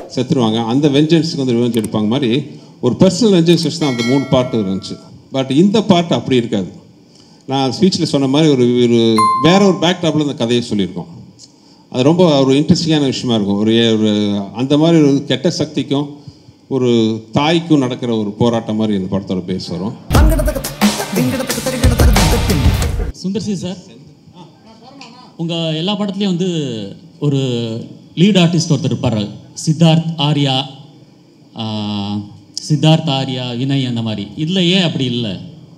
செத்துருவாங்க அந்த வெஞ்சன்ஸுக்கு வந்து ரிவெஞ்ச் எடுப்பாங்க மாதிரி ஒரு பர்சனல் வெஞ்சன்ஸ் வச்சு தான் அந்த மூணு பாட்டு இருந்துச்சு பட் இந்த பாட்டு அப்படி இருக்காது நான் ஸ்பீச்சில் சொன்ன மாதிரி ஒரு ஒரு வேற ஒரு பேக்டாப்பில் இந்த கதையை சொல்லியிருக்கோம் அது ரொம்ப ஒரு இன்ட்ரெஸ்டிங்கான விஷயமா இருக்கும் ஒரு ஒரு அந்த மாதிரி ஒரு கெட்ட சக்திக்கும் ஒரு தாய்க்கும் நடக்கிற ஒரு போராட்டம் மாதிரி இந்த படத்தோட பேஸ் வரும் சுந்தர்சி சார் உங்கள் எல்லா படத்துலையும் வந்து ஒரு லீட் ஆர்டிஸ்ட் ஒருத்தர் இருப்பார் சித்தார்த் ஆர்யா ஆ, சித்தார்த் ஆர்யா வினய் அந்த மாதிரி இதில் ஏன் அப்படி இல்லை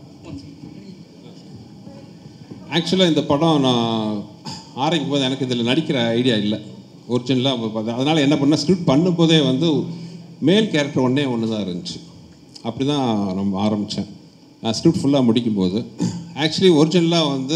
ஆக்சுவலாக இந்த படம் நான் ஆரம்பிக்கும் போது எனக்கு இதில் நடிக்கிற ஐடியா இல்லை ஒரிஜினலாக அதனால் என்ன பண்ணால் ஸ்கிரிப்ட் பண்ணும்போதே வந்து மேல் கேரக்டர் ஒன்றே ஒன்று தான் இருந்துச்சு அப்படி தான் நம்ம ஆரம்பித்தேன் ஸ்கிரிப்ட் ஃபுல்லாக முடிக்கும்போது ஆக்சுவலி ஒரிஜினலாக வந்து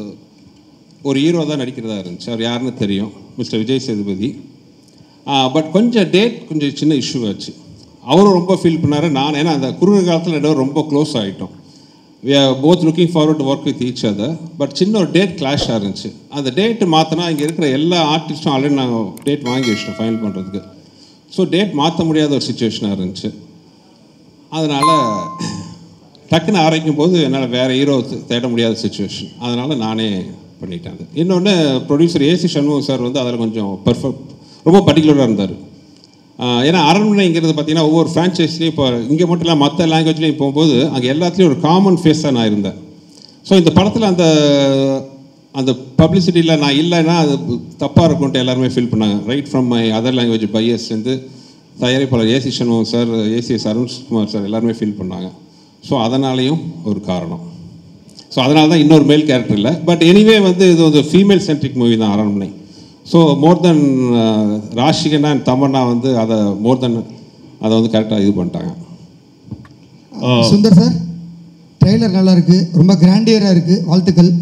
ஒரு ஹீரோ தான் நடிக்கிறதா இருந்துச்சு அவர் யாருன்னு தெரியும் மிஸ்டர் விஜய் சேதுபதி பட் கொஞ்சம் டேட் கொஞ்சம் சின்ன இஷ்யூ ஆச்சு அவரும் ரொம்ப ஃபீல் பண்ணாரு நான் ஏன்னா அந்த குறுகிய காலத்தில் ரெண்டு பேரும் ரொம்ப க்ளோஸ் ஆகிட்டோம் we are both looking forward to work with each other but சின்ன ஒரு டேட் கிளாஷ் இருந்துச்சு அந்த டேட்டு மாற்றினா இங்கே இருக்கிற எல்லா ஆர்டிஸ்ட்டும் ஆல்ரெடி நாங்கள் டேட் வாங்கி வச்சிட்டோம் ஃபைனல் பண்ணுறதுக்கு ஸோ டேட் மாற்ற முடியாத ஒரு சுச்சுவேஷனாக இருந்துச்சு அதனால் டக்குன்னு ஆரம்பிக்கும் போது என்னால் வேறு ஹீரோ தேட முடியாத சுச்சுவேஷன் அதனால் நானே பண்ணிட்டேன் அது இன்னொன்று ப்ரொடியூசர் ஏசி சண்முகம் சார் வந்து அதில் கொஞ்சம் பெர்ஃபெக்ட் ரொம்ப பர்டிகுலராக இருந்தார் ஆஹ் ஏன்னா அரண்மனைங்கிறது பார்த்தீங்கன்னா ஒவ்வொரு ஃப்ரான்ச்சைஸ்லேயும் இப்போ இங்கே மட்டும் இல்லை மற்ற லாங்குவேஜ்லேயும் போகும்போது அங்கே எல்லாத்துலேயும் ஒரு காமன் ஃபேஸாக நான் இருந்தேன் ஸோ இந்த படத்தில் அந்த அந்த பப்ளிசிட்டியில் நான் இல்லைன்னா அது தப்பாக இருக்கும்ட்டு எல்லாருமே ஃபீல் பண்ணாங்க right from my other language பையர்ஸ்லேருந்து தயாரிப்பாளர் AC Shanmugam sir ACS Arunkumar sir எல்லாருமே ஃபீல் பண்ணாங்க ஸோ அதனாலேயும் ஒரு காரணம் ஸோ அதனால தான் இன்னொரு மேல் கேரக்டர் இல்லை பட் எனிவே வந்து இது ஒரு ஃபீமேல் சென்ட்ரிக் மூவி தான் Aranmanai so more then Raashi Khanna and Tamannaah வந்து அதை மோர் தென் அதை வந்து கரெக்டாக இது பண்ணிட்டாங்க சுந்தர் சார் ட்ரெய்லர் நல்லா இருக்கு ரொம்ப கிராண்டியராக இருக்கு வாழ்த்துக்கள்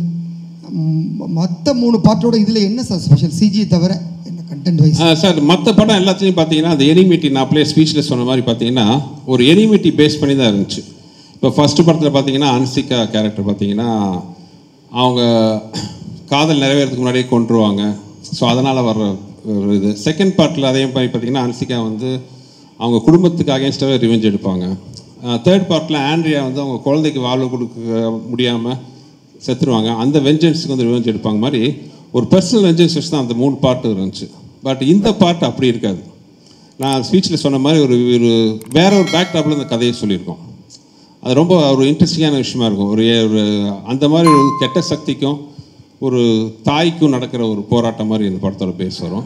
மற்ற மூணு பாட்டோட இதில் என்ன சார் ஸ்பெஷல் சிஜி தவிர என்ன கண்டென்ட் வைஸ் சார் மற்ற படம் எல்லாத்துலேயும் பார்த்தீங்கன்னா அந்த எனிமிட்டி நான் அப்படியே ஸ்பீச்சில் சொன்ன மாதிரி பார்த்தீங்கன்னா ஒரு எனிமிட்டி பேஸ் பண்ணி தான் இருந்துச்சு இப்போ ஃபஸ்ட்டு படத்தில் பார்த்தீங்கன்னா அன்சிகா கேரக்டர் பார்த்தீங்கன்னா அவங்க காதல் நிறைவேறதுக்கு முன்னாடியே கொண்டுருவாங்க ஸோ அதனால் வர்ற ஒரு இது செகண்ட் பார்ட்டில் அதே மாதிரி பார்த்தீங்கன்னா அன்சிகா வந்து அவங்க குடும்பத்துக்கு அகேன்ஸ்டாகவே ரிவெஞ்ச் எடுப்பாங்க தேர்ட் பார்ட்டில் ஆண்ட்ரியா வந்து அவங்க குழந்தைக்கு வாழ்வு கொடுக்க முடியாமல் செத்துருவாங்க அந்த வெஞ்சன்ஸுக்கு வந்து ரிவெஞ்ச் எடுப்பாங்க மாதிரி ஒரு பர்சனல் வெஞ்சன்ஸ் வச்சு தான் அந்த மூணு பாட்டு இருந்துச்சு பட் இந்த பாட்டு அப்படி இருக்காது நான் ஸ்பீச்சில் சொன்ன மாதிரி ஒரு ஒரு வேற ஒரு பேக்டாப்பில் இந்த கதையை சொல்லியிருக்கோம் அது ரொம்ப ஒரு இன்ட்ரெஸ்டிங்கான விஷயமா இருக்கும் ஒரு ஒரு அந்த மாதிரி ஒரு கெட்ட சக்திக்கும் ஒரு தாய்க்கும் நடக்கிற ஒரு போராட்டம் மாதிரி இந்த படத்தோட பேஸ் வரும்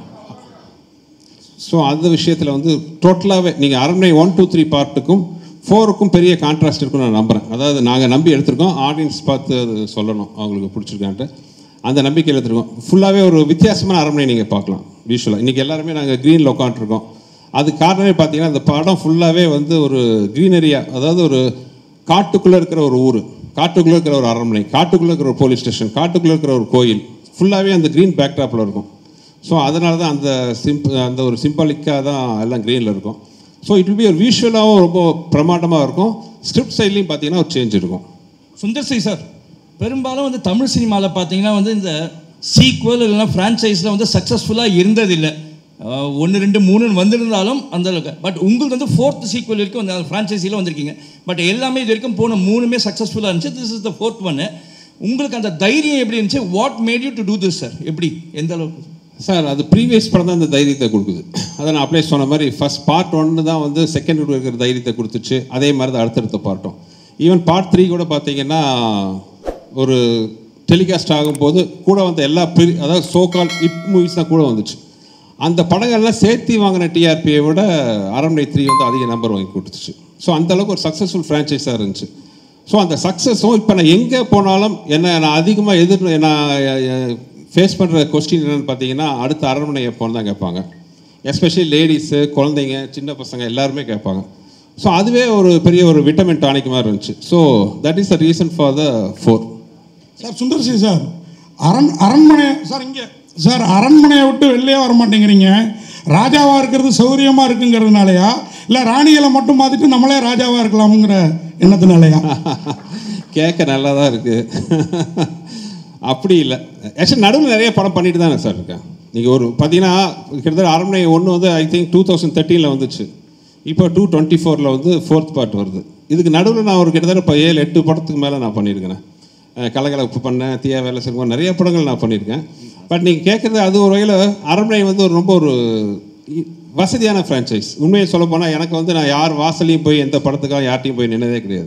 ஸோ அந்த விஷயத்தில் வந்து டோட்டலாகவே நீங்கள் அரண்மனை ஒன் டூ த்ரீ பார்ட்டுக்கும் ஃபோருக்கும் பெரிய கான்ட்ராஸ்ட் இருக்குன்னு நான் நம்புகிறேன் அதாவது நாங்கள் நம்பி எடுத்திருக்கோம் ஆடியன்ஸ் பார்த்து அது சொல்லணும் அவங்களுக்கு பிடிச்சிருக்கான்ட்டு அந்த நம்பிக்கையில் எடுத்திருக்கோம் ஃபுல்லாகவே ஒரு வித்தியாசமான அரண்மனை நீங்கள் பார்க்கலாம் விஷுவலாக இன்றைக்கி எல்லாருமே நாங்கள் க்ரீனில் உட்காந்துருக்கோம் அது காரணமே பார்த்தீங்கன்னா அந்த படம் ஃபுல்லாகவே வந்து ஒரு க்ரீனரியா அதாவது ஒரு காட்டுக்குள்ளே இருக்கிற ஒரு ஊர் காட்டுக்குள்ளே இருக்கிற ஒரு அரண்மனை காட்டுக்குள்ளே இருக்கிற ஒரு போலீஸ் ஸ்டேஷன் காட்டுக்குள்ளே இருக்கிற ஒரு கோயில் ஃபுல்லாகவே அந்த க்ரீன் பேக்ட்ராப்பில் இருக்கும் ஸோ அதனால தான் அந்த சிம்ப் அந்த ஒரு சிம்பாலிக்காக தான் எல்லாம் க்ரீனில் இருக்கும் ஸோ இட் வில் பி ஒரு விஷுவலாகவும் ரொம்ப பிரமாண்டமாக இருக்கும் ஸ்கிரிப்ட் சைட்லேயும் பார்த்தீங்கன்னா ஒரு சேஞ்ச் இருக்கும் சுந்தர் சி சார் பெரும்பாலும் வந்து தமிழ் சினிமாவில் பார்த்தீங்கன்னா வந்து இந்த சீக்வல் இல்லைன்னா ஃப்ரான்ச்சைஸில் வந்து சக்ஸஸ்ஃபுல்லாக இருந்ததில்லை ஒன்று ரெண்டு மூணுன்னு வந்திருந்தாலும் அந்த அளவுக்கு பட் உங்களுக்கு வந்து ஃபோர்த் சீக்வல் வரைக்கும் வந்து அந்த ஃப்ரான்ச்சைஸியில் வந்திருக்கீங்க பட் எல்லாமே இது வரைக்கும் போன மூணுமே சக்ஸஸ்ஃபுல்லாக இருந்துச்சு திஸ் இஸ் த ஃபோர்த் ஒன்று உங்களுக்கு அந்த தைரியம் எப்படி இருந்துச்சு what made you to do this sir எப்படி எந்த அளவுக்கு சார் அது ப்ரீவியஸ் படம் தான் இந்த தைரியத்தை கொடுக்குது அதை நான் அப்படியே சொன்ன மாதிரி ஃபர்ஸ்ட் பார்ட் ஒன்று தான் வந்து செகண்ட் இருக்கிற தைரியத்தை கொடுத்துச்சு அதே மாதிரி தான் அடுத்தடுத்த பார்ட்டும் ஈவன் பார்ட் த்ரீ கூட பார்த்தீங்கன்னா ஒரு டெலிகாஸ்ட் ஆகும்போது கூட வந்த எல்லா ப்ரீ அதாவது சோகால் இப் மூவிஸ் தான் கூட வந்துச்சு அந்த படங்கள்லாம் சேர்த்து வாங்கின டிஆர்பியை விட அரண்மனை த்ரீ வந்து அதிக நம்பர் வாங்கி கொடுத்துச்சு ஸோ அந்த அளவுக்கு ஒரு சக்ஸஸ்ஃபுல் ஃப்ரான்ச்சைஸாக இருந்துச்சு ஸோ அந்த சக்ஸஸும் இப்போ நான் எங்கே போனாலும் என்ன நான் அதிகமாக எதிர் நான் ஃபேஸ் பண்ணுற கொஸ்டின் என்னென்னு பார்த்தீங்கன்னா அடுத்த அரண்மனை எப்போன்னு தான் கேட்பாங்க எஸ்பெஷலி லேடிஸு குழந்தைங்க சின்ன பசங்க எல்லாருமே கேட்பாங்க ஸோ அதுவே ஒரு பெரிய ஒரு விட்டமின் டானிக் மாதிரி இருந்துச்சு so that is the reason for the four sir Sundar C sir அரண் அரண்மனை சார் இங்கே சார் அரண்மனையை விட்டு வெளியே வர மாட்டேங்கிறீங்க ராஜாவாக இருக்கிறது சௌரியமாக இருக்குங்கிறதுனாலயா இல்லை ராணிகளை மட்டும் பார்த்துட்டு நம்மளே ராஜாவாக இருக்கலாமுங்கிற எண்ணத்தினாலயா கேட்க நல்லா தான் இருக்குது அப்படி இல்லை ஆக்சுவலி நடுவில் நிறைய படம் பண்ணிட்டு தானே சார் இருக்கேன் நீங்கள் ஒரு பார்த்தீங்கன்னா கிட்டத்தட்ட அரண்மனை ஒன்று வந்து ஐ திங்க் டூ தௌசண்ட் தேர்ட்டீனில் வந்துச்சு இப்போ டூ டுவெண்ட்டி ஃபோரில் வந்து ஃபோர்த் பார்ட் வருது இதுக்கு நடுவில் நான் ஒரு கிட்டத்தட்ட இப்போ ஏழு எட்டு படத்துக்கு மேலே நான் பண்ணியிருக்கேன் அஹ் கலகலப்பு பண்ணேன் தீயா வேலை செய்வோம் நிறைய படங்கள் நான் பண்ணியிருக்கேன் பட் நீங்கள் கேட்குறது அது ஒரு வகையில் அரண்மனை வந்து ஒரு ரொம்ப ஒரு இ- வசதியான ஃப்ரான்ச்சைஸ் உண்மையை சொல்ல போனால் எனக்கு வந்து நான் யார் வாசலையும் போய் எந்த படத்துக்காக யார்ட்டையும் போய் நின்னதே கிடையாது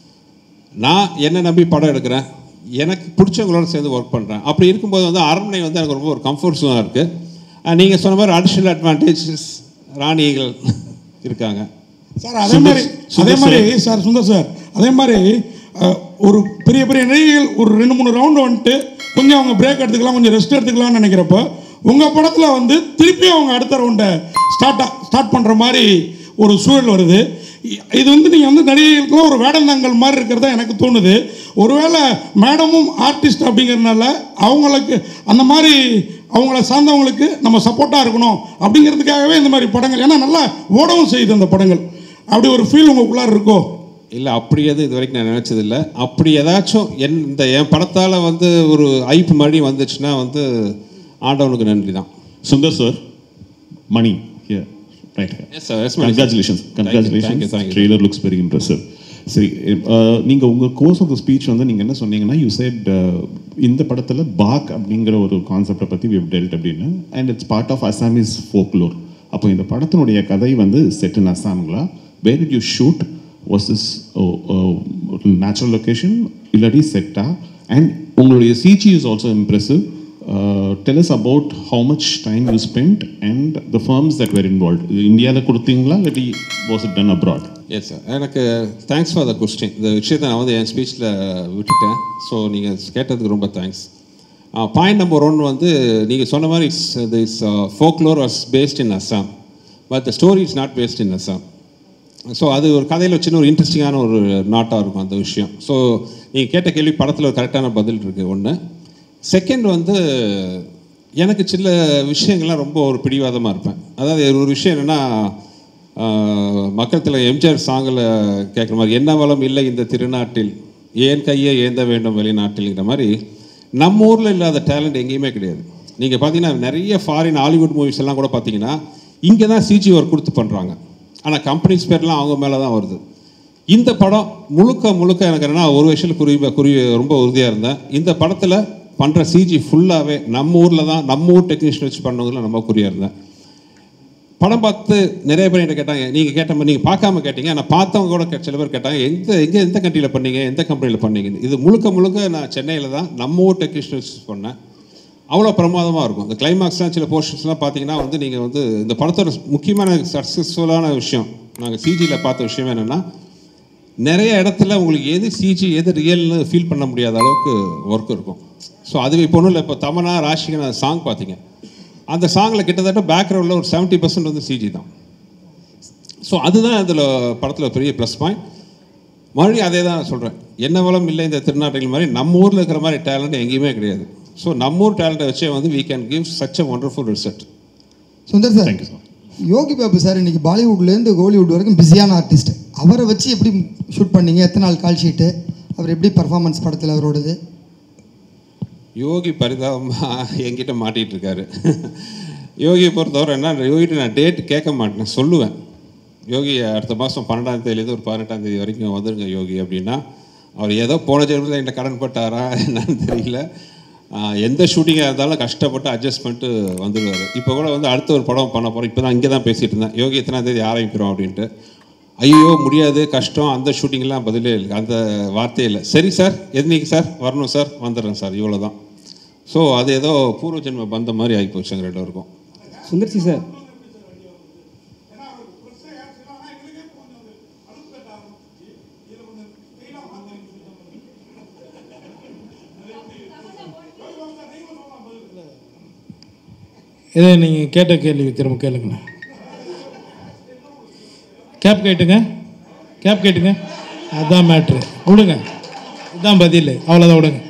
நான் என்ன நம்பி படம் எடுக்கிறேன் எனக்கு பிடிச்சவங்களோட சேர்ந்து ஒர்க் பண்ணுறேன் அப்படி இருக்கும்போது வந்து அரண்மனை வந்து எனக்கு ரொம்ப ஒரு கம்ஃபர்ட் ஜோனாக இருக்குது நீங்கள் சொன்ன மாதிரி அடிஷ்னல் அட்வான்டேஜஸ் ராணிகள் இருக்காங்க சார் அதே மாதிரி அதே மாதிரி சார் சுந்தர் சார் அதே மாதிரி அஹ், ஒரு பெரிய பெரிய நடிகைகள் ஒரு ரெண்டு மூணு ரவுண்டு வந்துட்டு கொஞ்சம் அவங்க பிரேக் எடுத்துக்கலாம் கொஞ்சம் ரெஸ்ட் எடுத்துக்கலாம்னு நினைக்கிறப்போ உங்கள் படத்தில் வந்து திருப்பி அவங்க அடுத்த ரவுண்டை ஸ்டார்ட் ஸ்டார்ட் பண்ணுற மாதிரி ஒரு சூழல் வருது இ- இது வந்து நீங்கள் வந்து நடிகைகளுக்கும் ஒரு வேடந்தாங்கல் மாதிரி இருக்கிறதா எனக்கு தோணுது ஒருவேளை மேடமும் ஆர்டிஸ்ட் அப்படிங்கிறதுனால அவங்களுக்கு அந்த மாதிரி அவங்கள சார்ந்தவங்களுக்கு நம்ம சப்போர்ட்டாக இருக்கணும் அப்படிங்கிறதுக்காகவே இந்த மாதிரி படங்கள் ஏன்னா நல்லா ஓடவும் செய்யுது அந்த படங்கள் அப்படி ஒரு ஃபீல் உங்களுக்குள்ளார இருக்கோ இல்லை அப்படி எதுவும் இது வரைக்கும் நான் நினச்சதில்லை அப்படி ஏதாச்சும் என் இந்த என் படத்தால் வந்து ஒரு ஐப்பு மறுபடி வந்துச்சுன்னா வந்து ஆண்டவனுக்கு நன்றி தான் சுந்தர் சார் மணி here right here Yes, sir. Yes, ma'am. congratulations Thank you, congratulations thank you, thank you. trailer looks very impressive சரி அஹ், நீங்க உங்க கோர்ஸ் ஆஃப் த ஸ்பீச் வந்து நீங்க என்ன சொன்னீங்கன்னா யூ said uh, இந்த படத்துல பாக் அப்படிங்கிற ஒரு கான்செப்டை பத்தி we've dealt அப்படின்னு and it's part of Assamese folklore அப்போ இந்த படத்தினுடைய கதை வந்து செட் இன் அசாம்களா where did you shoot was is natural location இல்லாட்டி செட்டா அண்ட் உங்களுடைய CG is also impressive tell us about how much time you spent and the firms that were involved இந்தியாவில் கொடுத்தீங்களா இல்லாட்டி was it done abroad yes sir எனக்கு thanks for the question இந்த விஷயத்தை நான் வந்து என் ஸ்பீச்சில் விட்டுட்டேன் ஸோ நீங்கள் கேட்டதுக்கு ரொம்ப தேங்க்ஸ் பாயிண்ட் நம்பர் ஒன் வந்து நீங்கள் சொன்ன மாதிரி it's this folklore was based in Assam but the story is not based in Assam so அது ஒரு கதையில் சின்ன ஒரு இன்ட்ரெஸ்டிங்கான ஒரு நாட்டாக இருக்கும் அந்த விஷயம் ஸோ நீங்கள் கேட்ட கேள்வி படத்தில் ஒரு கரெக்டான பதில் இருக்குது ஒன்று செகண்ட் வந்து எனக்கு சில விஷயங்கள்லாம் ரொம்ப ஒரு பிடிவாதமாக இருப்பேன் அதாவது ஒரு விஷயம் என்னென்னா மக்கள் தலைவர் எம்ஜிஆர் சாங்கில் கேட்குற மாதிரி என்ன வளம் இல்லை இந்த திருநாட்டில் ஏன் கையை ஏந்த வேண்டும் வெளிநாட்டில்ங்கிற மாதிரி நம்ம ஊரில் இல்லாத டேலண்ட் எங்கேயுமே கிடையாது நீங்கள் பார்த்தீங்கன்னா நிறைய ஃபாரின் ஹாலிவுட் மூவிஸ் எல்லாம் கூட பார்த்தீங்கன்னா இங்கே தான் சிஜி ஒர்க் கொடுத்து பண்ணுறாங்க ஆனால் கம்பெனிஸ் பேர்லாம் அவங்க மேலே தான் வருது இந்த படம் முழுக்க முழுக்க எனக்கு என்னன்னா ஒரு விஷயத்தில் குறி குறி ரொம்ப உறுதியாக இருந்தேன் இந்த படத்தில் பண்ணுற சிஜி ஃபுல்லாகவே நம்ம ஊரில் தான் நம்ம ஊர் டெக்னீஷியன் வச்சு பண்ணவங்கள நம்ம குறியாக இருந்தேன் படம் பார்த்து நிறைய பேர் என்கிட்ட கேட்டாங்க நீங்கள் கேட்ட மாதிரி நீங்கள் பார்க்காம கேட்டீங்க நான் பார்த்தவங்க கூட கே- சில பேர் கேட்டாங்க எந்த எங்கே எந்த கண்ட்ரியில் பண்ணீங்க எந்த கம்பெனியில் பண்ணீங்கன்னு இது முழுக்க முழுக்க நான் சென்னையில் தான் நம்ம ஊர் டெக்னீஷியன் வச்சு பண்ணேன் அவ்வளோ பிரமாதமாக இருக்கும் இந்த கிளைமாக்ஸ்லாம் சில போர்ஷன்ஸ்லாம் பார்த்தீங்கன்னா வந்து நீங்கள் வந்து இந்த படத்தோட முக்கியமான சக்ஸஸ்ஃபுல்லான விஷயம் நாங்கள் சிஜியில் பார்த்த விஷயம் என்னென்னா நிறைய இடத்துல உங்களுக்கு எது சிஜி எது ரியல்னு ஃபீல் பண்ண முடியாத அளவுக்கு ஒர்க் இருக்கும் ஸோ அது இப்போ ஒன்றும் இல்லை இப்போ தமனா ராஷிகன சாங் பார்த்தீங்க அந்த சாங்கில் கிட்டத்தட்ட பேக்ரவுண்டில் ஒரு செவன்ட்டி பர்சன்ட் வந்து சிஜி தான் ஸோ அதுதான் இதில் படத்தில் பெரிய ப்ளஸ் பாயிண்ட் மறுபடியும் அதே தான் சொல்கிறேன் என்ன வளம் இல்லை இந்த திருநாட்டில் மாதிரி நம்ம ஊரில் இருக்கிற மாதிரி டேலண்ட் எங்கேயுமே கிடையாது ஸோ நம்ம ஊர் டேலண்ட்டை வச்சே வந்து we can give such a wonderful result Sundar sir Thank you, sir. Yogi Babu sir இன்னைக்கு பாலிவுட்லேருந்து கோலிவுட் வரைக்கும் பிஸியான ஆர்டிஸ்ட் அவரை வச்சு எப்படி ஷூட் பண்ணீங்க எத்தனை நாள் கால் ஷீட்டு அவர் எப்படி பர்ஃபார்மன்ஸ் படத்தில் அவரோடது யோகி பரிதாபமாக என்கிட்ட மாட்டிகிட்டு இருக்காரு யோகியை பொறுத்தவரை என்ன யோகிட்ட நான் டேட் கேட்க மாட்டேன் சொல்லுவேன் யோகி அடுத்த மாதம் பன்னெண்டாம் தேதியிலேருந்து ஒரு பதினெட்டாம் தேதி வரைக்கும் வந்துருங்க யோகி அப்படின்னா அவர் ஏதோ போன ஜென்மத்தில் என்கிட்ட கடன் பட்டாரா என்னன்னு தெரியல ஆஹ் எந்த ஷூட்டிங்காக இருந்தாலும் கஷ்டப்பட்டு அட்ஜஸ்ட் பண்ணிட்டு வந்துடுவார் இப்போ கூட வந்து அடுத்த ஒரு படம் பண்ண போகிறோம் இப்போ தான் இங்கே தான் பேசிகிட்டு இருந்தேன் யோகி எத்தனாம் தேதி ஆரம்பிக்கிறோம் அப்படின்ட்டு ஐயோ முடியாது கஷ்டம் அந்த ஷூட்டிங்லாம் பதிலே இல்லை அந்த வார்த்தையே இல்லை சரி சார் எதுனிக்கு சார் வரணும் சார் வந்துடுறேன் சார் இவ்வளோ தான் ஸோ அது ஏதோ பூர்வ ஜென்ம பந்த மாதிரி ஆகி போச்சு எங்கள் ரெண்டு பேருக்கும் சுந்தர்சி சார் இதை நீங்கள் கேட்ட கேள்வி திரும்ப கேளுங்கண்ணா கேப் கேட்டுங்க கேப் கேட்டுங்க அதான் மேட்ரு விடுங்க இதுதான் பதில் அவ்வளோதான் விடுங்க